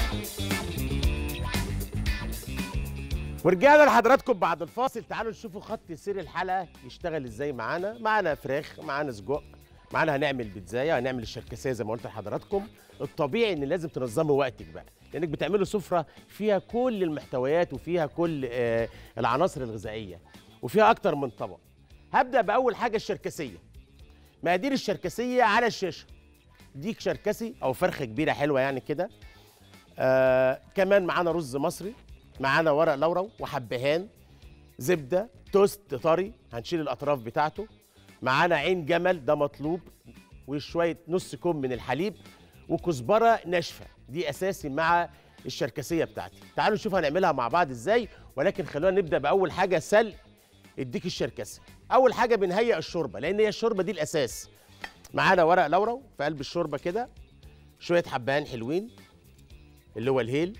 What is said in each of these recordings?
ورجعنا لحضراتكم بعد الفاصل تعالوا نشوفوا خط سير الحلقه يشتغل ازاي معانا معانا فراخ معانا سجق معانا هنعمل بيتزايه هنعمل الشركسيه زي ما قلت لحضراتكم الطبيعي ان لازم تنظموا وقتك بقى لانك بتعملوا سفره فيها كل المحتويات وفيها كل آه العناصر الغذائيه وفيها اكتر من طبق هبدا باول حاجه الشركسيه مقادير الشركسيه على الشاشه ديك شركسي او فرخه كبيره حلوه يعني كده آه كمان معانا رز مصري معانا ورق لورا وحبهان زبده توست طري هنشيل الاطراف بتاعته معانا عين جمل ده مطلوب وشويه نص كوب من الحليب وكزبره ناشفه دي اساسي مع الشركسيه بتاعتي تعالوا نشوف هنعملها مع بعض ازاي ولكن خلونا نبدا باول حاجه سلق الديك الشركسي اول حاجه بنهيئ الشوربه لان هي الشوربه دي الاساس معانا ورق لورا في قلب الشوربه كده شويه حبهان حلوين اللي هو الهيل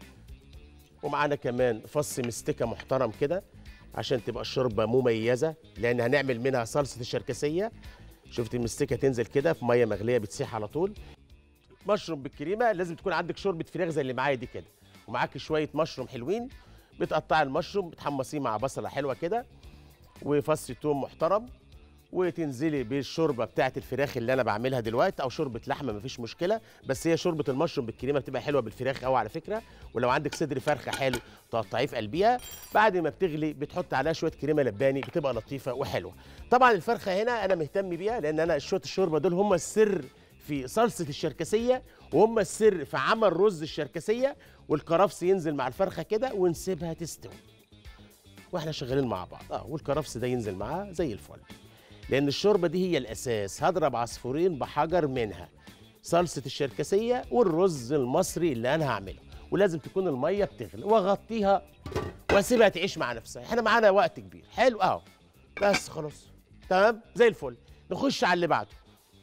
ومعانا كمان فص مستكه محترم كده عشان تبقى الشوربه مميزه لان هنعمل منها صلصه الشركسيه شفت المستكه تنزل كده في ميه مغليه بتسيح على طول مشروم بالكريمه لازم تكون عندك شوربه فراخ زي اللي معايا دي كده ومعاك شويه مشروم حلوين بتقطع المشروم بتحمصيه مع بصله حلوه كده وفص توم محترم وتنزلي بالشوربه بتاعت الفراخ اللي انا بعملها دلوقتي او شوربه لحمه مفيش مشكله بس هي شوربه المشروم بالكريمه بتبقى حلوه بالفراخ قوي على فكره ولو عندك صدر فرخه حلو تقطعيه في قلبيها بعد ما بتغلي بتحط عليها شويه كريمه لباني بتبقى لطيفه وحلوه طبعا الفرخه هنا انا مهتم بيها لان انا شويه الشوربه دول هم السر في صلصه الشركسيه وهم السر في عمل رز الشركسيه والكرفس ينزل مع الفرخه كده ونسيبها تستوي واحنا شغالين مع بعض اه والكرفس ده ينزل معاه زي الفل لان الشوربه دي هي الاساس هضرب عصفورين بحجر منها صلصه الشركسيه والرز المصري اللي انا هعمله ولازم تكون الميه بتغلي واغطيها واسيبها تعيش مع نفسها احنا معانا وقت كبير حلو اهو بس خلاص تمام زي الفل نخش على اللي بعده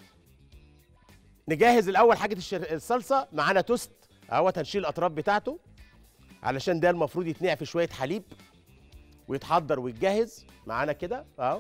نجهز الاول حاجه الشر... الصلصه معانا توست اهوت هنشيل الاطراف بتاعته علشان ده المفروض يتنقع في شويه حليب ويتحضر ويتجهز معانا كده اهو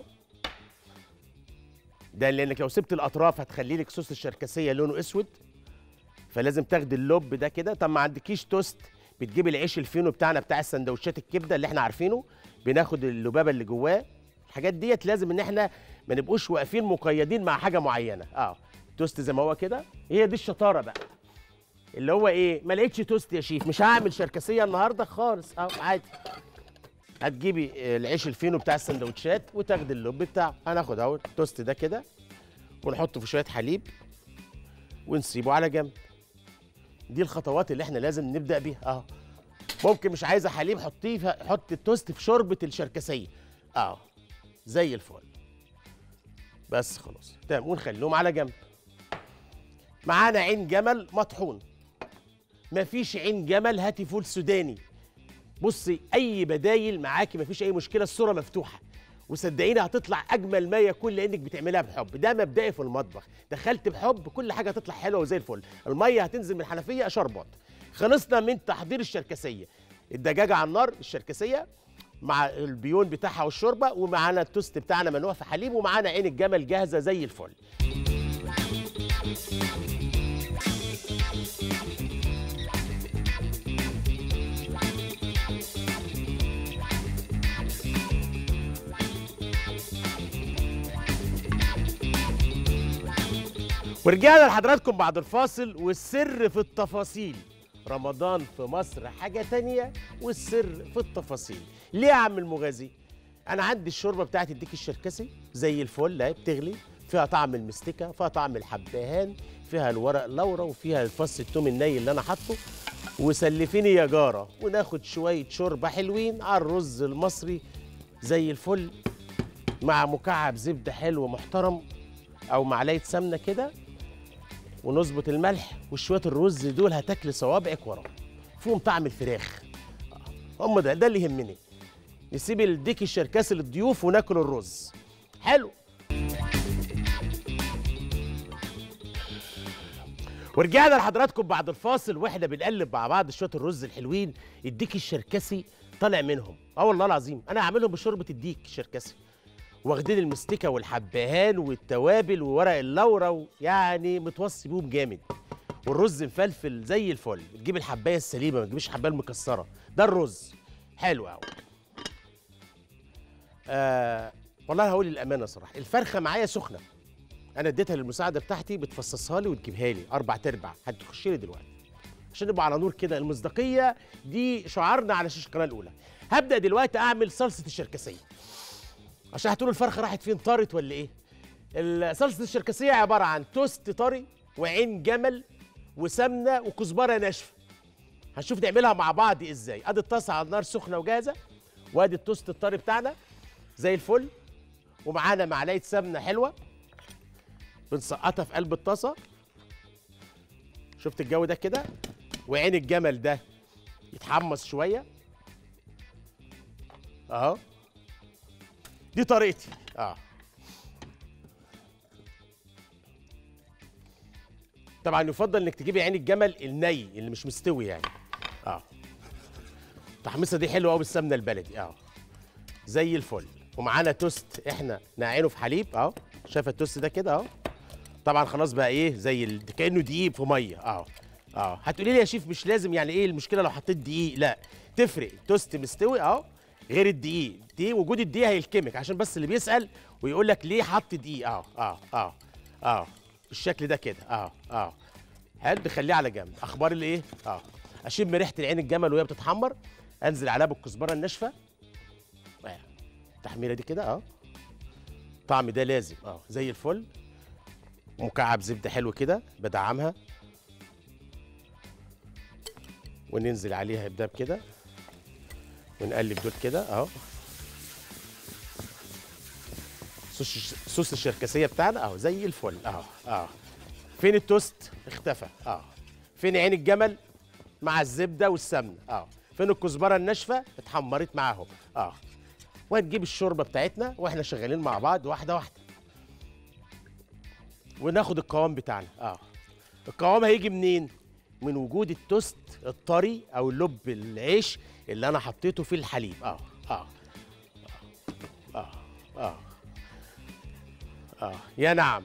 ده لانك لو سبت الاطراف هتخلي لك صوص الشركسيه لونه اسود فلازم تاخدي اللب ده كده طب ما عندكيش توست بتجيب العيش الفينو بتاعنا بتاع السندوتشات الكبده اللي احنا عارفينه بناخد اللبابه اللي جواه الحاجات ديت لازم ان احنا ما نبقوش واقفين مقيدين مع حاجه معينه اه توست زي ما هو كده هي دي الشطاره بقى اللي هو ايه ما لقيتش توست يا شيف مش هعمل شركسيه النهارده خالص اه عادي هتجيبي العيش الفينو بتاع السندوتشات وتاخدي اللب بتاعه هناخد اهو التوست ده كده ونحطه في شويه حليب ونسيبه على جنب دي الخطوات اللي احنا لازم نبدا بيها اهو ممكن مش عايزه حليب حطيه في حط التوست في شوربه الشركسيه اهو زي الفل بس خلاص تمام ونخليهم على جنب معانا عين جمل مطحون مفيش عين جمل هاتي فول سوداني بصي اي بدايل معاكي مفيش اي مشكله الصوره مفتوحه وصدقيني هتطلع اجمل ما يكون لانك بتعملها بحب ده مبدئي في المطبخ دخلت بحب كل حاجه هتطلع حلوه وزي الفل الميه هتنزل من الحنفيه شربات خلصنا من تحضير الشركسيه الدجاجه على النار الشركسيه مع البيون بتاعها والشوربه ومعانا التوست بتاعنا منوع في حليب ومعانا عين الجمل جاهزه زي الفل ورجعنا لحضراتكم بعد الفاصل والسر في التفاصيل رمضان في مصر حاجة تانية والسر في التفاصيل ليه يا عم المغازي أنا عندي الشوربة بتاعت الديك الشركسي زي الفل اهي بتغلي فيها طعم المستكة فيها طعم الحبهان فيها الورق لورا وفيها الفص التوم الني اللي أنا حاطه وسلفيني يا جارة وناخد شوية شوربة حلوين على الرز المصري زي الفل مع مكعب زبدة حلو محترم أو معلقة سمنة كده ونظبط الملح وشويه الرز دول هتاكلي صوابعك وراهم فيهم طعم الفراخ هم ده ده اللي يهمني نسيب الديك الشركاسي للضيوف وناكل الرز حلو ورجعنا لحضراتكم بعد الفاصل واحنا بنقلب مع بعض شويه الرز الحلوين الديك الشركسي طالع منهم اه والله العظيم انا هعملهم بشوربه الديك الشركسي واخدين المستكه والحبهان والتوابل وورق اللورا و... يعني متوصي بيهم جامد والرز مفلفل زي الفل تجيب الحبايه السليمه ما تجيبش الحبايه المكسره ده الرز حلو قوي آه والله هقول الامانه صراحه الفرخه معايا سخنه انا اديتها للمساعده بتاعتي بتفصصها لي وتجيبها لي اربع تربع هتخش لي دلوقتي عشان نبقى على نور كده المصداقيه دي شعارنا على شاشه القناه الاولى هبدا دلوقتي اعمل صلصه الشركسيه عشان هتقولوا الفرخه راحت فين طارت ولا ايه ال- صلصه الشركسيه عباره عن توست طري وعين جمل وسمنه وكزبره ناشفه هنشوف نعملها مع بعض ازاي ادي الطاسه على النار سخنه وجاهزه وادي التوست الطري بتاعنا زي الفل ومعانا معلقه سمنه حلوه بنسقطها في قلب الطاسه شفت الجو ده كده وعين الجمل ده يتحمص شويه اهو دي طريقتي اه طبعا يفضل انك تجيبي عين الجمل الني اللي مش مستوي يعني اه التحميصه دي حلوه قوي بالسمنه البلدي اه زي الفل ومعانا توست احنا نعينه في حليب اهو شايفه التوست ده كده اهو طبعا خلاص بقى ايه زي ال... كانه دقيق في ميه اه اه هتقولي لي يا شيف مش لازم يعني ايه المشكله لو حطيت دقيق لا تفرق توست مستوي اهو غير الدقيق دي وجود الدقيق هيلكمك عشان بس اللي بيسال ويقول لك ليه حط دقيق اه اه اه اه بالشكل ده كده اه اه حلو بخليه على جنب اخبار الايه اه اشم ريحه العين الجمل وهي بتتحمر انزل عليها بالكزبره الناشفه آه. التحميره دي كده اه طعم ده لازم اه زي الفل مكعب زبده حلو كده بدعمها وننزل عليها ابداب كده ونقلب دول كده اهو صوص صوص الشركسيه بتاعنا اهو زي الفل اهو اه فين التوست اختفى اه فين عين الجمل مع الزبده والسمنه اه فين الكزبره الناشفه اتحمرت معاهم اه وهنجيب الشوربه بتاعتنا واحنا شغالين مع بعض واحده واحده وناخد القوام بتاعنا اه القوام هيجي منين من وجود التوست الطري او لب العيش اللي انا حطيته في الحليب اه اه اه اه اه يا نعم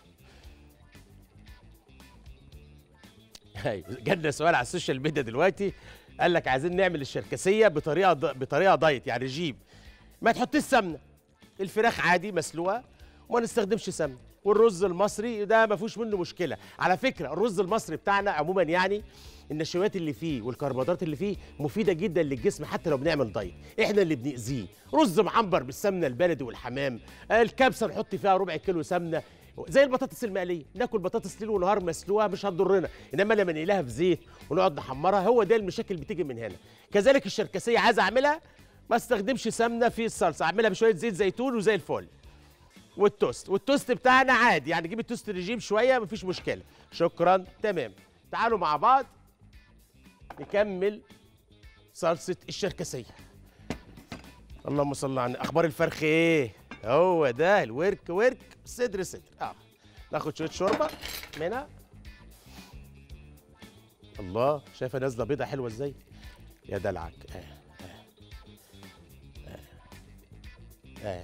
ايوه جالنا سؤال على السوشيال ميديا دلوقتي قال لك عايزين نعمل الشركسيه بطريقه بطريقه دايت يعني رجيم ما تحطيش سمنه الفراخ عادي مسلوقه وما نستخدمش سمنه والرز المصري ده ما فيهوش منه مشكله على فكره الرز المصري بتاعنا عموما يعني النشويات اللي فيه والكربوهيدرات اللي فيه مفيده جدا للجسم حتى لو بنعمل دايت احنا اللي بنأذيه رز محمر بالسمنه البلدي والحمام الكبسه نحط فيها ربع كيلو سمنه زي البطاطس المقليه ناكل بطاطس ليل ونهار مسلوقه مش هتضرنا انما لما نقليها في زيت ونقعد نحمرها هو ده المشاكل اللي بتيجي من هنا كذلك الشركسيه عايز اعملها ما استخدمش سمنه في الصلصه اعملها بشويه زيت زيتون وزي الفل والتوست والتوست بتاعنا عادي يعني جيب التوست رجيم شويه مفيش مشكله شكرا تمام تعالوا مع بعض نكمل صلصه الشركسيه اللهم صل على النبي. اخبار الفرخ ايه هو ده الورك ورك صدر صدر اه ناخد شويه شوربه منها الله شايفه نازله بيضه حلوه ازاي يا دلعك آه. آه. آه. آه.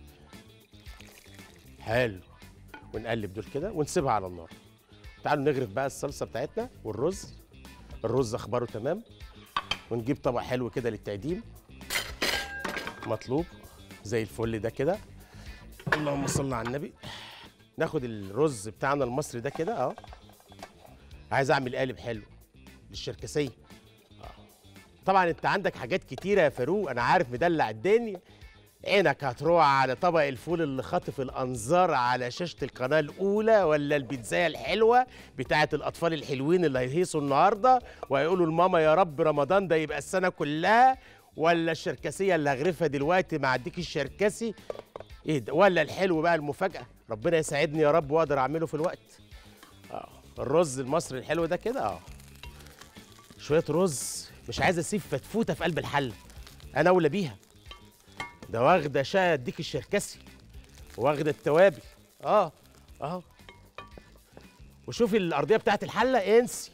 حلو ونقلب دول كده ونسيبها على النار تعالوا نغرف بقى الصلصه بتاعتنا والرز الرز اخباره تمام ونجيب طبق حلو كده للتقديم مطلوب زي الفل ده كده اللهم صل على النبي ناخد الرز بتاعنا المصري ده كده اهو عايز اعمل قالب حلو للشركسيه آه. طبعا انت عندك حاجات كتيره يا فاروق انا عارف مدلع الدنيا عينك هتروح على طبق الفول اللي خاطف الانظار على شاشه القناه الاولى ولا البيتزايه الحلوه بتاعه الاطفال الحلوين اللي هيهيصوا النهارده وهيقولوا لماما يا رب رمضان ده يبقى السنه كلها ولا الشركسيه اللي هغرفها دلوقتي مع الديك الشركسي ايه ده ولا الحلو بقى المفاجاه ربنا يساعدني يا رب واقدر اعمله في الوقت اه الرز المصري الحلو ده كده اه شويه رز مش عايز اسيب فتفوته في قلب الحله انا اولى بيها ده واخده شا الديك الشركسي واخده التوابل اه اه وشوفي الارضيه بتاعت الحله انسي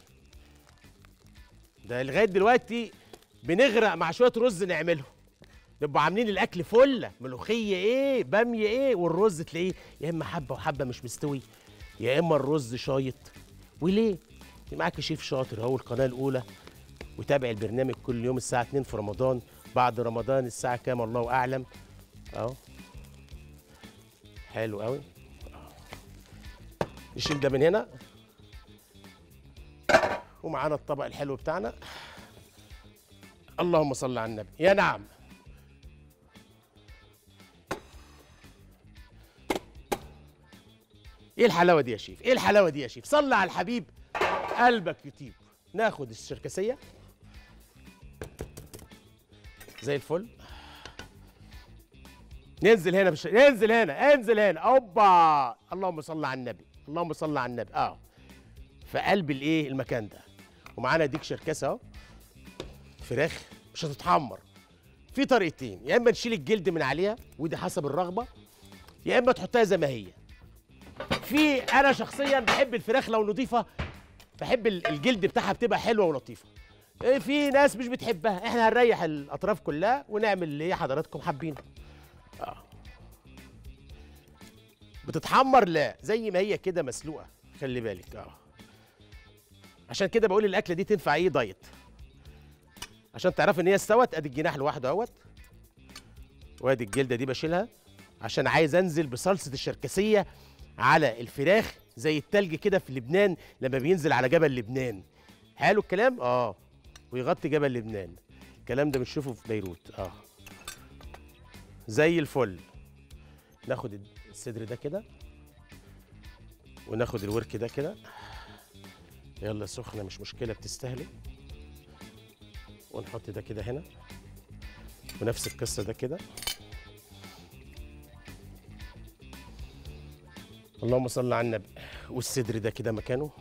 ده لغايه دلوقتي بنغرق مع شويه رز نعملهم نبقى عاملين الاكل فله ملوخيه ايه باميه ايه والرز تلاقيه يا اما حبه وحبه مش مستوي يا اما الرز شايط وليه معاك شيف شاطر اهو القناه الاولى وتابع البرنامج كل يوم الساعه 2 في رمضان بعد رمضان الساعه كام الله اعلم اهو حلو قوي نشيل ده من هنا ومعانا الطبق الحلو بتاعنا اللهم صل على النبي يا نعم ايه الحلاوه دي يا شيف ايه الحلاوه دي يا شيف صلي على الحبيب قلبك يطيب ناخد الشركسيه زي الفل ننزل هنا بش... ننزل هنا انزل هنا اوبا اللهم صل على النبي اللهم صل على النبي اه في قلب الايه المكان ده ومعانا ديك شركسه اهو فراخ مش هتتحمر في طريقتين يا اما نشيل الجلد من عليها ودي حسب الرغبه يا اما تحطها زي ما هي في انا شخصيا بحب الفراخ لو نضيفه بحب ال- الجلد بتاعها بتبقى حلوه ولطيفه إيه، في ناس مش بتحبها احنا هنريح الاطراف كلها ونعمل اللي هي حضراتكم حابينه آه. بتتحمر لا زي ما هي كده مسلوقه خلي بالك اه عشان كده بقول الاكله دي تنفع ايه دايت عشان تعرف ان هي استوت ادي الجناح لوحده اهوت وادي الجلده دي بشيلها عشان عايز انزل بصلصه الشركسيه على الفراخ زي التلج كده في لبنان لما بينزل على جبل لبنان حلو الكلام اه ويغطي جبل لبنان الكلام ده بنشوفه في بيروت اه زي الفل ناخد الصدر ده كده وناخد الورك ده كده يلا سخنه مش مشكله بتستهلك ونحط ده كده هنا ونفس القصه ده كده اللهم صل على النبي والصدر ده كده مكانه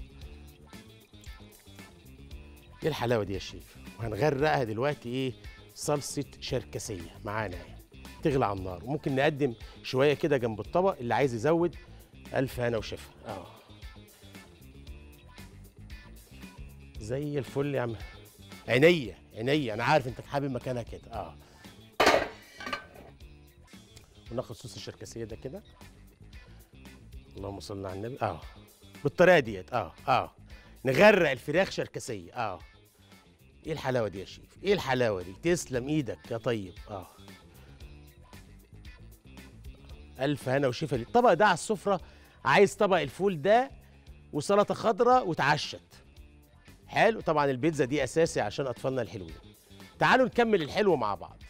ايه الحلاوه دي يا شيف وهنغرقها دلوقتي ايه صلصه شركسيه معانا اهي تغلى على النار وممكن نقدم شويه كده جنب الطبق اللي عايز يزود الف هنا وشفا اه زي الفل يا عم عينيا عينيا انا عارف انت حابب مكانها كده اه وناخد صوص الشركسيه ده كده اللهم صل على النبي اه بالطريقه ديت اه اه نغرق الفراخ شركسيه اه ايه الحلاوه دي يا شيف ايه الحلاوه دي تسلم ايدك يا طيب اه الف هنا وشفا لي الطبق ده على السفره عايز طبق الفول ده وسلطه خضراء وتعشت حلو طبعا البيتزا دي اساسي عشان اطفالنا الحلوين تعالوا نكمل الحلو مع بعض